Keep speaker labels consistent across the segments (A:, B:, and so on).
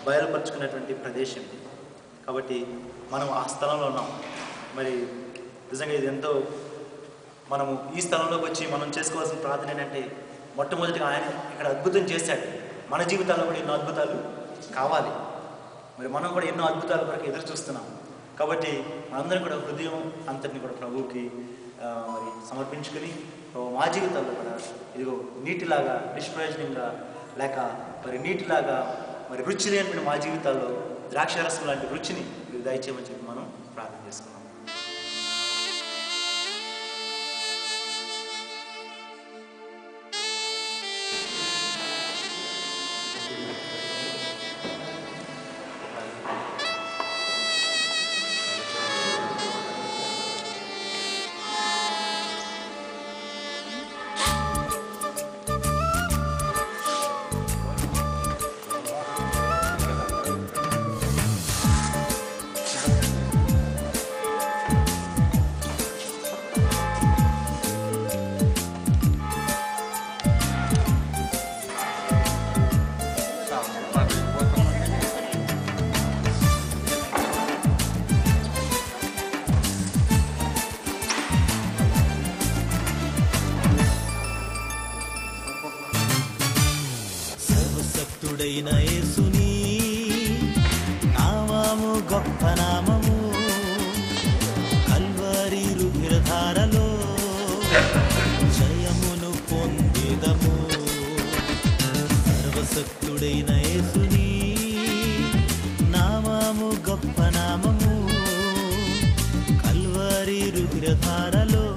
A: బయలుపరుచుకునేటువంటి ప్రదేశం ఇది కాబట్టి మనం ఆ స్థలంలో ఉన్నాం మరి నిజంగా ఇది ఎంతో మనము ఈ స్థలంలోకి వచ్చి మనం చేసుకోవాల్సిన ప్రార్థన ఏంటంటే మొట్టమొదటిగా ఆయన ఇక్కడ అద్భుతం చేశాడు మన జీవితాల్లో కూడా ఎన్నో అద్భుతాలు కావాలి మరి మనం కూడా ఎన్నో అద్భుతాల కొరకు ఎదురు చూస్తున్నాం కాబట్టి మనందరం కూడా హృదయం అంతటిని కూడా ప్రభువుకి ఆ, మరి సమర్పించుకుని ప్రభు మా జీవితాల్లో కూడా ఇదిగో నీటిలాగా నిష్ప్రయోజనంగా లేక మరి నీటిలాగా మరి రుచి లేని మా జీవితాల్లో ద్రాక్షరసం లాంటి రుచిని మీరు దయచేయమని చెప్పి మనం ప్రార్థన చేసుకున్నాం
B: సర్వశక్తుడైన యేసుని నామము గొప్ప నామము కల్వరి రుధిరధారలో జయమును పొందేదము సర్వశక్తుడైన యేసుని నామము గొప్ప నామము కల్వరి రుధిరధారలో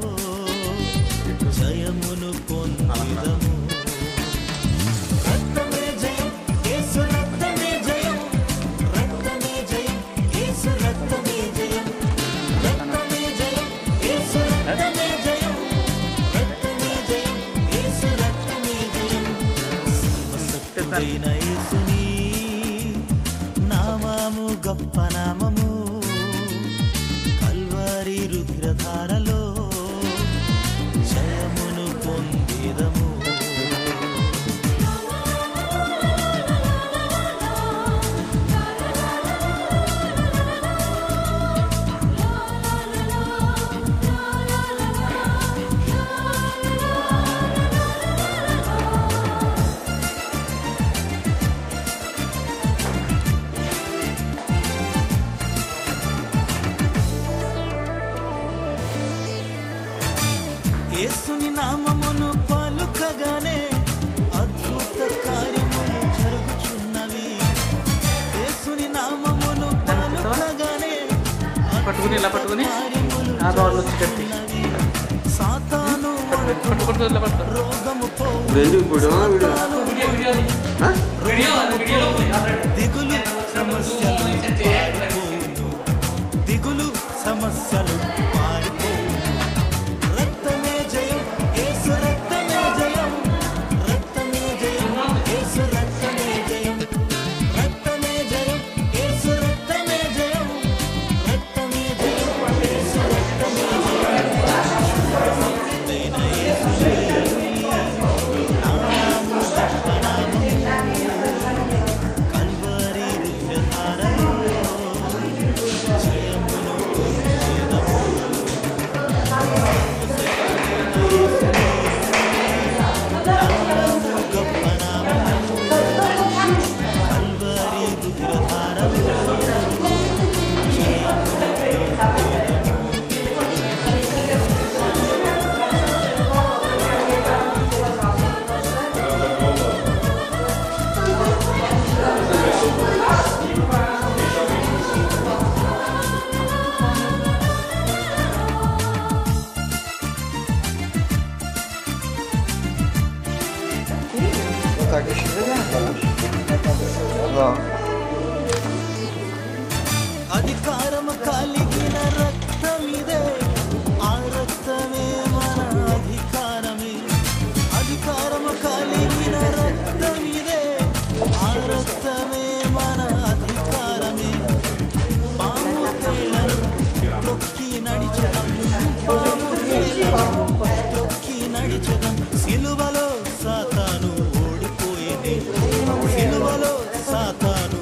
B: జయమును పొందేదము రక్తమే జయం యేసు రక్తమే జయం రక్తమే జయం యేసు రక్తమే జయం రక్తమే జయం యేసు రక్తమే జయం రక్తమే జయం యేసు రక్తమే జయం సర్వశక్తుడైన యేసుని నామము గొప్ప నామము కల్వరి రుధిరధారలో జయమును పొందేదము యేసుని నామమును పలుకగానే అద్భుత కార్యములు జరుగుచున్నవి యేసుని నామమును పలుకగానే
C: పట్టుకుని ఇలా పట్టుకుని
B: కార్యములు
C: ఆ దోడలు వచ్చి కట్టి
B: జరుగుచున్నవి. సాతాను
C: పట్టు పట్టు ఇలా పట్టు
B: రోగము పో
D: ఎందుకు ఇప్పుడు వీడియో
B: దిగులు సమస్యలు పారిపోవును దిగులు సమస్యలు పారిపోవును రక్తమే జయం యేసు రక్తమే జయం రక్తమే జయం యేసు రక్తమే జయం రక్తమే జయం యేసు రక్తమే జయం రక్తమే జయం యేసు రక్తమే జయం శుద్ధమైన యేసుని నామము గొప్పనామము కల్వరి రుధిరధారలో జయమును పొందేదము. నామము గొప్ప నామము కల్వరి రుధిరధారలో జయమును పొందేదము. అధికారము కలిగిన రక్తమిదే ఆ రక్తమే మన అధికారమే అధికారము కలిగిన రక్తమిదే ఆ రక్తమే మన అధికారమే పాము తేలను తొక్కి నడిచడం పాము తేలను తొక్కి నడిచడం సిలువలో సాతాను ఓడిపోయింది సిలువలో సాతాను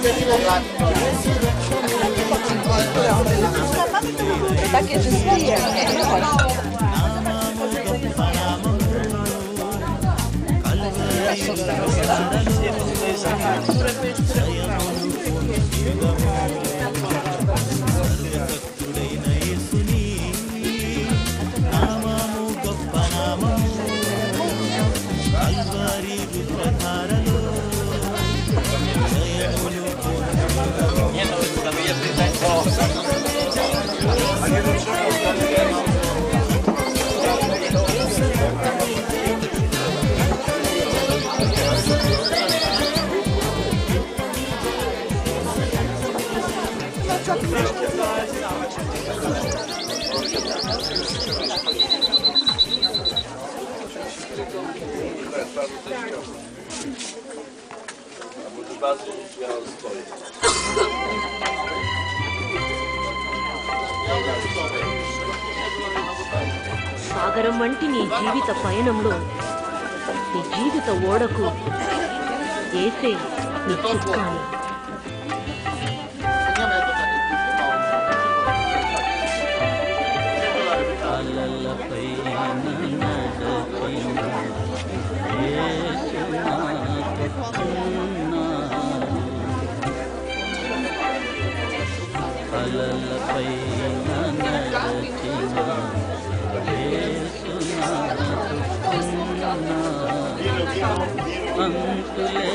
D: సాగరం వంటి నీ జీవిత పయనంలో నీ జీవిత ఓడకు ఏసే నీ చుక్కాని
B: అలలపై నడచిన యేసు నాకున్నాడు. అలలపై నడచిన యేసు నాకున్నాడు. అంతులే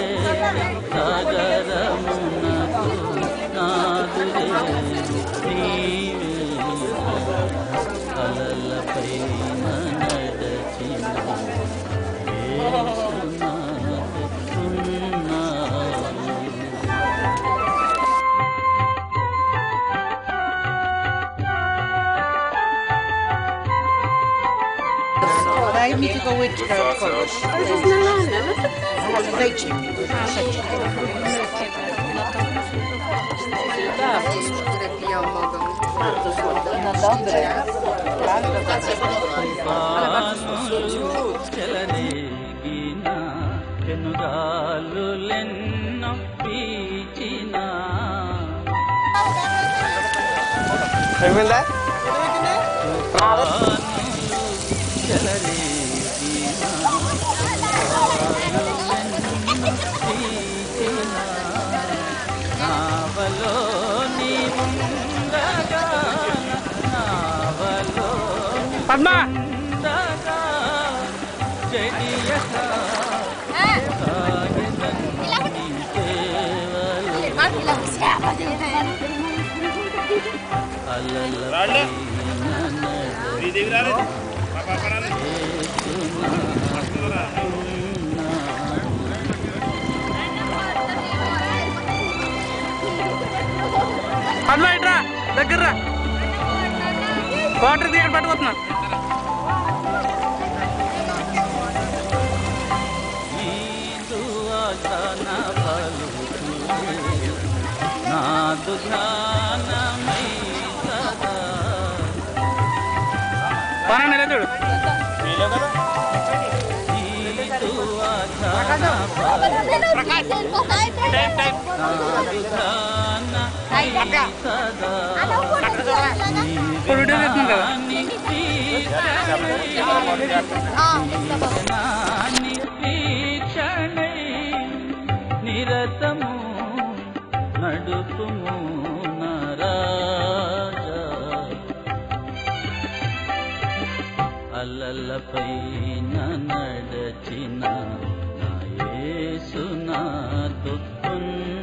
B: సాగరమునకు నాదులే నీవే అలలపై నడచిన యేసునాథున్నాడు.
E: Daj mi tylko łyczkę od kogoś. Dajcie mi. które piją mogą. No dobre.
B: చెలరేగిన పెనుగాలులెన్నో పీచిన చెలరేగిన నావలో నీవుండగా నావలో
C: పద్మ
B: ఉండగా చెడియక సాగెదను నీ సేవలో అలలపై నన్నడు
C: పద్మ ఇట్రా దగ్గర రా వాటర్ దగ్గర పట్టుకొస్తున్నా
B: నీదు ఆసన పలుకులే నాదు ధ్యానమై సదా
C: పని నిలదోడు
B: నీదు ఆసన పలుకులే నాదు ధ్యానమై సదా
C: ఇప్పుడు వీడియో తీస్తుంది కదా
B: నిరీక్షణై నిరతము నడుపుము నరాజా అలలపై నడచిన నా యేసు నాతో ఉన్న